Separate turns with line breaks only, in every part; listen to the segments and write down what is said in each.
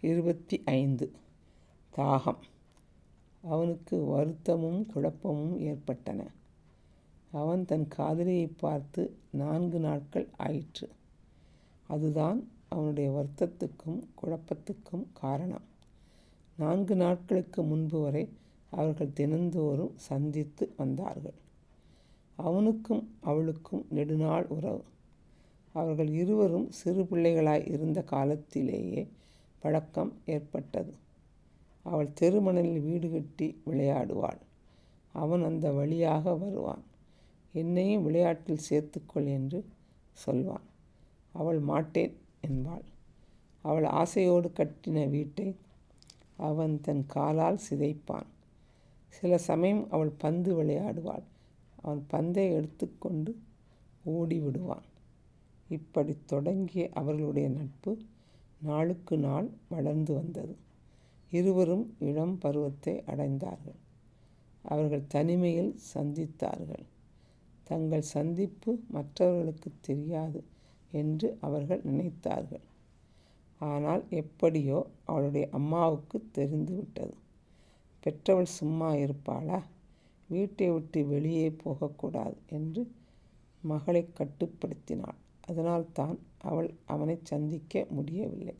இருபத்தி ஐந்து தாகம் அவனுக்கு வருத்தமும் குழப்பமும் ஏற்பட்டன அவன் தன் காதலியை பார்த்து நான்கு நாட்கள் ஆயிற்று அதுதான் அவனுடைய வருத்தத்துக்கும் குழப்பத்துக்கும் காரணம் நான்கு நாட்களுக்கு முன்பு வரை அவர்கள் தினந்தோறும் சந்தித்து வந்தார்கள் அவனுக்கும் அவளுக்கும் நெடுநாள் உறவு அவர்கள் இருவரும் சிறு பிள்ளைகளாய் இருந்த காலத்திலேயே பழக்கம் ஏற்பட்டது அவள் தெருமணலில் வீடு கட்டி விளையாடுவாள் அவன் அந்த வழியாக வருவான் என்னையும் விளையாட்டில் சேர்த்துக்கொள் என்று சொல்வான் அவள் மாட்டேன் என்பாள் அவள் ஆசையோடு கட்டின வீட்டை அவன் தன் காலால் சிதைப்பான் சில சமயம் அவள் பந்து விளையாடுவாள் அவன் பந்தை எடுத்துக்கொண்டு ஓடி விடுவான் இப்படி தொடங்கிய அவர்களுடைய நட்பு நாளுக்கு நாள் வளர்ந்து வந்தது இருவரும் இளம் பருவத்தை அடைந்தார்கள் அவர்கள் தனிமையில் சந்தித்தார்கள் தங்கள் சந்திப்பு மற்றவர்களுக்கு தெரியாது என்று அவர்கள் நினைத்தார்கள் ஆனால் எப்படியோ அவளுடைய அம்மாவுக்கு தெரிந்துவிட்டது பெற்றவள் சும்மா இருப்பாளா வீட்டை விட்டு வெளியே போகக்கூடாது என்று மகளை கட்டுப்படுத்தினாள் அதனால்தான் அவள் அவனை சந்திக்க முடியவில்லை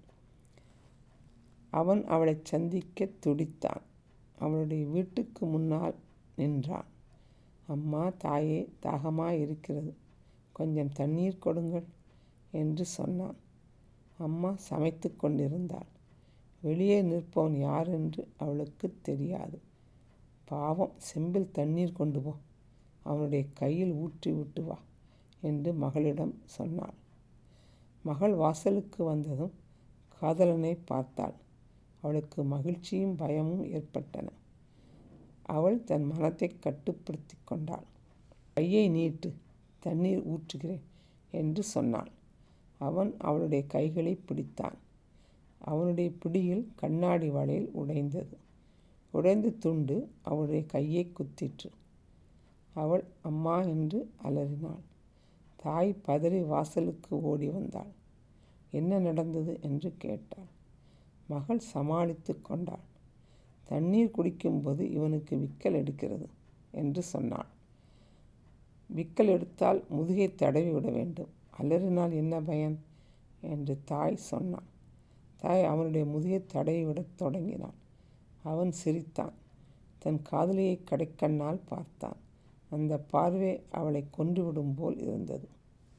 அவன் அவளை சந்திக்க துடித்தான் அவளுடைய வீட்டுக்கு முன்னால் நின்றான் அம்மா தாயே தாகமாக இருக்கிறது கொஞ்சம் தண்ணீர் கொடுங்கள் என்று சொன்னான் அம்மா சமைத்து கொண்டிருந்தாள் வெளியே நிற்பவன் யார் என்று அவளுக்கு தெரியாது பாவம் செம்பில் தண்ணீர் கொண்டு போ அவனுடைய கையில் ஊற்றி விட்டு வா என்று மகளிடம் சொன்னாள் மகள் வாசலுக்கு வந்ததும் காதலனை பார்த்தாள் அவளுக்கு மகிழ்ச்சியும் பயமும் ஏற்பட்டன அவள் தன் மனத்தை கட்டுப்படுத்தி கொண்டாள் கையை நீட்டு தண்ணீர் ஊற்றுகிறேன் என்று சொன்னாள் அவன் அவளுடைய கைகளை பிடித்தான் அவனுடைய பிடியில் கண்ணாடி வளையல் உடைந்தது உடைந்த துண்டு அவளுடைய கையை குத்திற்று அவள் அம்மா என்று அலறினாள் தாய் பதறி வாசலுக்கு ஓடி வந்தாள் என்ன நடந்தது என்று கேட்டாள் மகள் சமாளித்து கொண்டாள் தண்ணீர் குடிக்கும்போது இவனுக்கு விக்கல் எடுக்கிறது என்று சொன்னாள் விக்கல் எடுத்தால் முதுகை தடவி விட வேண்டும் அலறினால் என்ன பயன் என்று தாய் சொன்னான் தாய் அவனுடைய முதுகை தடவி விடத் தொடங்கினாள் அவன் சிரித்தான் தன் காதலியை கடைக்கண்ணால் பார்த்தான் அந்த பார்வை அவளை கொன்றுவிடும் போல் இருந்தது